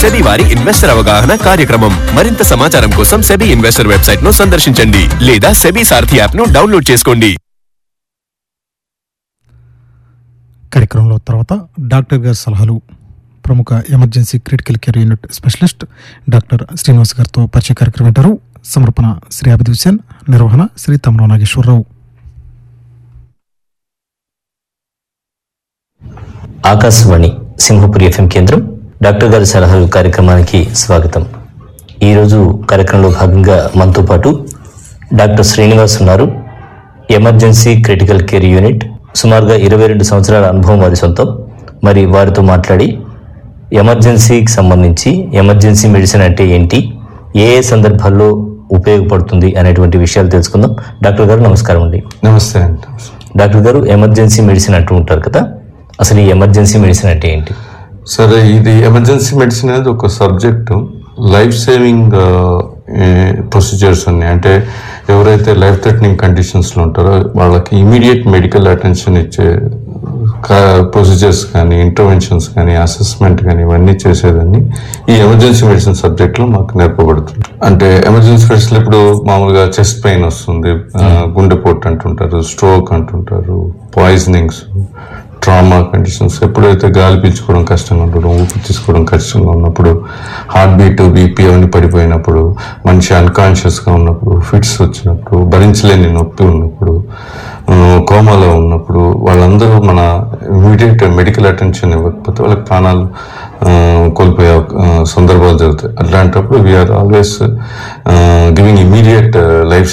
SEBI వారి investor అవగాహన కార్యక్రమం మరింత సమాచారం కోసం సెబీ ఇన్వెస్టర్ వెబ్సైట్ ను సందర్శించండి లేదా సెబీ సారథి యాప్ ను డౌన్లోడ్ చేసుకోండి కార్యక్రమంలో తర్వాత డాక్టర్ గారి సలహాలు ప్రముఖ emergency critical care unit specialist doctor Srinivas గారితో పరిచయ కార్యక్రమం వింటారు సమర్పణ శ్రీ అభిద్ హుసేన్ నిర్వహణ శ్రీ తమన నాగేశ్వరరావు ఆకాశవాణి సింహపురి ఎఫ్ఎం కేంద్రం డాక్టర్ గారి సలహాలు కార్యక్రమానికి స్వాగతం ఈరోజు కార్యక్రమంలో భాగంగా మనతో పాటు డాక్టర్ శ్రీనివాస్ ఉన్నారు ఎమర్జెన్సీ క్రిటికల్ కేర్ యూనిట్ సుమారుగా ఇరవై రెండు సంవత్సరాల అనుభవం వారి సొంతం మరి వారితో మాట్లాడి ఎమర్జెన్సీకి సంబంధించి ఎమర్జెన్సీ మెడిసిన్ అంటే ఏంటి ఏ ఏ సందర్భాల్లో ఉపయోగపడుతుంది అనేటువంటి విషయాలు తెలుసుకుందాం డాక్టర్ గారు నమస్కారం అండి నమస్తే అండి డాక్టర్ గారు ఎమర్జెన్సీ మెడిసిన్ అంటూ ఉంటారు కదా అసలు ఈ ఎమర్జెన్సీ మెడిసిన్ అంటే ఏంటి సరే ఇది ఎమర్జెన్సీ మెడిసిన్ అనేది ఒక సబ్జెక్టు లైఫ్ సేవింగ్ ప్రొసీజర్స్ ఉన్నాయి అంటే ఎవరైతే లైఫ్ థ్రెటనింగ్ కండిషన్స్లో ఉంటారో వాళ్ళకి ఇమీడియట్ మెడికల్ అటెన్షన్ ఇచ్చే ప్రొసీజర్స్ కానీ ఇంటర్వెన్షన్స్ కానీ అసెస్మెంట్ కానీ ఇవన్నీ చేసేదాన్ని ఈ ఎమర్జెన్సీ మెడిసిన్ సబ్జెక్ట్లో మాకు నేర్పబడుతుంది అంటే ఎమర్జెన్సీ మెడిసిన్ ఇప్పుడు మామూలుగా చెస్ట్ పెయిన్ వస్తుంది ఆ, గుండెపోటు అంటుంటారు స్ట్రోక్ అంటుంటారు పాయిజనింగ్స్ ట్రామా కండిషన్స్ ఎప్పుడైతే గాలి పీల్చుకోవడం కష్టంగా ఉండడం ఊపిరి తీసుకోవడం కష్టంగా ఉన్నప్పుడు హార్ట్ బీట్ బీపీ అవన్నీ పడిపోయినప్పుడు మనిషి అన్కాన్షియస్గా ఉన్నప్పుడు ఫిట్స్ వచ్చినప్పుడు భరించలేని నొప్పి ఉన్నప్పుడు ఆ, కోమాలో ఉన్నప్పుడు వాళ్ళందరూ మన ఇమీడియట్ మెడికల్ అటెన్షన్ ఇవ్వకపోతే వాళ్ళకి ప్రాణాలు ఆ, కోల్పోయే ఆ, సందర్భాలు జరుగుతాయి అట్లాంటప్పుడు we are always giving immediate life